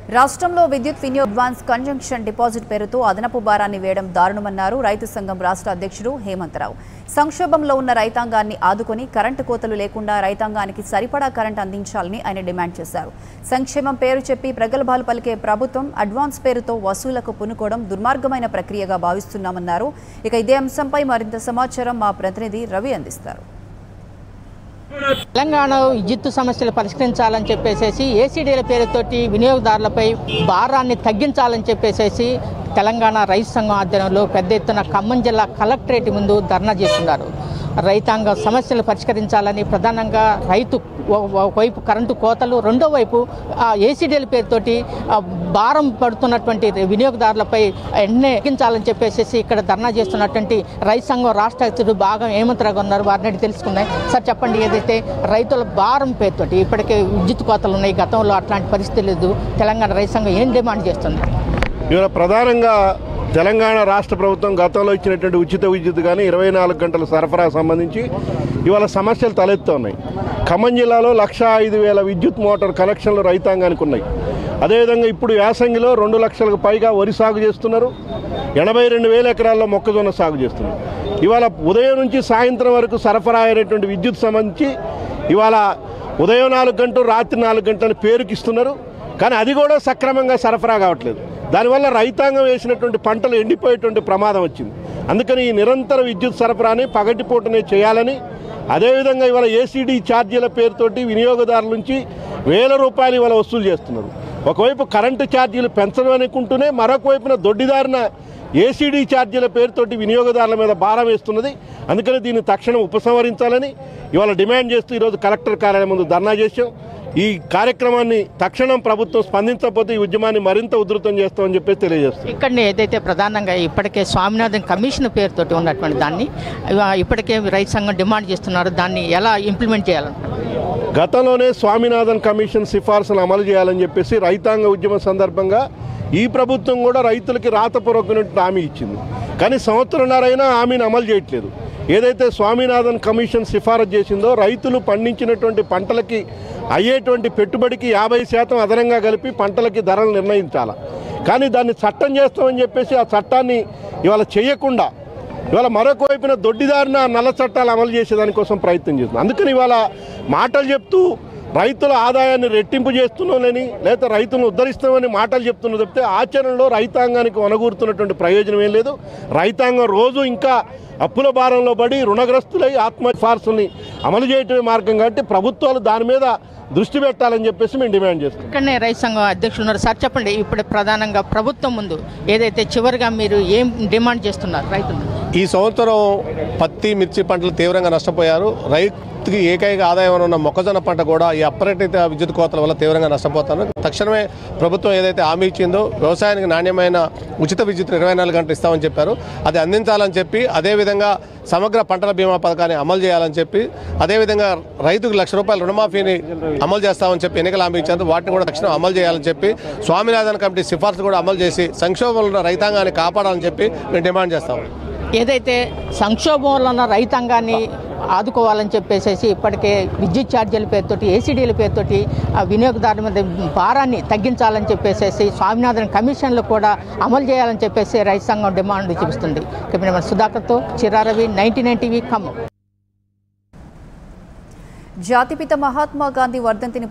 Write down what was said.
రాష్ట్రంలో విద్యుత్ వినియోగ అడ్వాన్స్ కంజంక్షన్ డిపాజిట్ పేరుతో అదనపు భారాన్ని వేయడం దారుణమన్నారు రైతు సంఘం రాష్ట్ర అధ్యక్షుడు హేమంతరావు సంక్షోభంలో ఉన్న రైతాంగాన్ని ఆదుకొని కరెంటు కోతలు లేకుండా రైతాంగానికి సరిపడా కరెంటు అందించాలని ఆయన డిమాండ్ చేశారు సంక్షేమం పేరు చెప్పి ప్రగల్భాలు పలికే ప్రభుత్వం అడ్వాన్స్ పేరుతో వసూలకు పునుకోవడం దుర్మార్గమైన ప్రక్రియగా భావిస్తున్నామన్నారు ఇక ఇదే అంశంపై మరింత సమాచారం మా ప్రతినిధి రవి అందిస్తారు తెలంగాణ విద్యుత్ సమస్యలు పరిష్కరించాలని చెప్పేసి ఏసీడీల పేరుతోటి వినియోగదారులపై భారాన్ని తగ్గించాలని చెప్పేసి తెలంగాణ రైతు సంఘం ఆధ్వర్యంలో పెద్ద ఎత్తున ఖమ్మం జిల్లా కలెక్టరేట్ ముందు ధర్నా చేస్తున్నారు రైతాంగ సమస్యలు పరిష్కరించాలని ప్రధానంగా రైతు ఓ- ఒకవైపు కరెంటు కోతలు రెండో వైపు ఏసీడీల పేరుతోటి ఆ, భారం పడుతున్నటువంటి వినియోగదారులపై ఎన్నే తగ్గించాలని చెప్పేసి ఇక్కడ ధర్నా చేస్తున్నటువంటి రైతు సంఘం రాష్ట్ర అధ్యక్షుడు బాగా హేమంతరావు ఉన్నారు వారిని అడిగి తెలుసుకుందాం సార్ చెప్పండి ఏదైతే రైతుల భారం పేరుతోటి ఇప్పటికే విద్యుత్ కోతలు ఉన్నాయి గతంలో అట్లాంటి పరిస్థితి లేదు తెలంగాణ రైతు సంఘం ఏం డిమాండ్ చేస్తుంది ఇవాళ ప్రధానంగా తెలంగాణ రాష్ట్ర ప్రభుత్వం గతంలో ఇచ్చినటువంటి ఉచిత విద్యుత్ కానీ ఇరవై నాలుగు గంటల సరఫరా సంబంధించి ఇవాళ సమస్యలు తలెత్తున్నాయి ఖమ్మం జిల్లాలో లక్ష ఐదు వేల విద్యుత్ మోటార్ కనెక్షన్లు రైతాంగానికి ఉన్నాయి అదేవిధంగా ఇప్పుడు యాసంగిలో రెండు లక్షలకు పైగా వరి సాగు చేస్తున్నారు ఎనభై రెండు వేల ఎకరాల్లో మొక్కజొన్న సాగు చేస్తున్నారు ఇవాళ ఉదయం నుంచి సాయంత్రం వరకు సరఫరా అయినటువంటి విద్యుత్ సంబంధించి ఇవాళ ఉదయం నాలుగు గంటలు రాత్రి నాలుగు గంటలు పేరుకిస్తున్నారు కానీ అది కూడా సక్రమంగా సరఫరా కావట్లేదు దానివల్ల రైతాంగం వేసినటువంటి పంటలు ఎండిపోయేటువంటి ప్రమాదం వచ్చింది అందుకని ఈ నిరంతర విద్యుత్ సరఫరాని పగటిపూటనే చేయాలని అదేవిధంగా ఇవాళ ఏసీడీ ఛార్జీల పేరుతోటి వినియోగదారుల నుంచి వేల రూపాయలు ఇవాళ వసూలు చేస్తున్నారు ఒకవైపు కరెంటు ఛార్జీలు పెంచడం అనుకుంటూనే మరొక వైపున దొడ్డిదారిన ఏసీడీ ఛార్జీల పేరుతోటి వినియోగదారుల మీద భారం వేస్తున్నది అందుకని దీన్ని తక్షణం ఉపసంహరించాలని ఇవాళ డిమాండ్ చేస్తూ ఈరోజు కలెక్టర్ కార్యాలయం ముందు ధర్నా చేశాం ఈ కార్యక్రమాన్ని తక్షణం ప్రభుత్వం స్పందించకపోతే ఈ ఉద్యమాన్ని మరింత ఉధృతం చేస్తామని చెప్పేసి తెలియజేస్తాం ఇక్కడ ఏదైతే ప్రధానంగా ఇప్పటికే స్వామినాథన్ కమిషన్ పేరుతోటి ఉన్నటువంటి దాన్ని ఇవా- ఇప్పటికే రైతు సంఘం డిమాండ్ చేస్తున్నారు దాన్ని ఎలా ఇంప్లిమెంట్ చేయాలనుకుంటున్నారు గతంలోనే స్వామినాథన్ కమిషన్ సిఫార్సులు అమలు చేయాలని చెప్పేసి రైతాంగ ఉద్యమం సందర్భంగా ఈ ప్రభుత్వం కూడా రైతులకి రాతపూర్వకమైన హామీ ఇచ్చింది కానీ సంవత్సరంన్నరైనా హామీని అమలు చేయట్లేదు ఏదైతే స్వామినాథన్ కమిషన్ సిఫారసు చేసిందో రైతులు పండించినటువంటి పంటలకి అయ్యేటువంటి పెట్టుబడికి యాభై శాతం అదనంగా కలిపి పంటలకి ధరలు నిర్ణయించాలి కానీ దాన్ని చట్టం చేస్తామని చెప్పేసి ఆ చట్టాన్ని ఇవాళ చేయకుండా ఇవాళ మరొక వైపున దొడ్డిదారిన నల్ల చట్టాలు అమలు చేసేదానికోసం ప్రయత్నం చేస్తుంది అందుకని ఇవాళ మాటలు చెప్తూ రైతుల ఆదాయాన్ని రెట్టింపు చేస్తున్నామని లేదా రైతులను ఉద్ధరిస్తామని మాటలు చెప్తున్నా తప్పితే ఆచరణలో రైతాంగానికి వనగూరుతున్నటువంటి ప్రయోజనం ఏం లేదు రైతాంగం రోజు ఇంకా అప్పుల భారంలో పడి రుణగ్రస్తులై ఆత్మఫార్సుల్ని అమలు చేయటమే మార్గం కాబట్టి ప్రభుత్వాలు దాని మీద దృష్టి పెట్టాలని చెప్పేసి మేము డిమాండ్ చేస్తాం ఇక్కడనే రైతు సంఘం అధ్యక్షులు ఉన్నారు సార్ చెప్పండి ఇప్పుడు ప్రధానంగా ప్రభుత్వం ముందు ఏదైతే చివరిగా మీరు ఏం డిమాండ్ చేస్తున్నారు రైతులు ఈ సంవత్సరం పత్తి మిర్చి పంటలు తీవ్రంగా నష్టపోయారు రైతుకి ఏకైక ఆదాయం ఉన్న మొక్కజొన్న పంట కూడా ఈ అప్రకటిత విద్యుత్ కోతల వల్ల తీవ్రంగా నష్టపోతారు తక్షణమే ప్రభుత్వం ఏదైతే హామీ ఇచ్చిందో వ్యవసాయానికి నాణ్యమైన ఉచిత విద్యుత్ ఇరవై నాలుగు గంటలు ఇస్తామని చెప్పారు అది అందించాలని చెప్పి అదేవిధంగా సమగ్ర పంటల బీమా పథకాన్ని అమలు చేయాలని చెప్పి అదేవిధంగా రైతుకు లక్ష రూపాయల రుణమాఫీని అమలు చేస్తామని చెప్పి ఎన్నికల హామీ ఇచ్చారు వాటిని కూడా తక్షణం అమలు చేయాలని చెప్పి స్వామినాథన్ కమిటీ సిఫార్సు కూడా అమలు చేసి సంక్షోభంలో ఉన్న రైతాంగాన్ని కాపాడాలని చెప్పి మేము డిమాండ్ చేస్తాము ఏదైతే సంక్షోభంలో ఉన్న రైతాంగాన్ని ఆదుకోవాలని చెప్పేసి ఇప్పటికే విద్యుత్ ఛార్జీల పేరుతోటి ఏసీడీల పేరుతోటి ఆ వినియోగదారుల మీద భారాన్ని తగ్గించాలని చెప్పేసి స్వామినాథన్ కమిషన్లు కూడా అమలు చేయాలని చెప్పేసి రైతు సంఘం డిమాండ్ చూపిస్తుంది కెమెరామెన్ సుధాకర్తో చిరారవి నైన్టీ నైన్ టీవీ ఖమ్మం జాతిపిత మహాత్మా గాంధీ వర్ధంతిని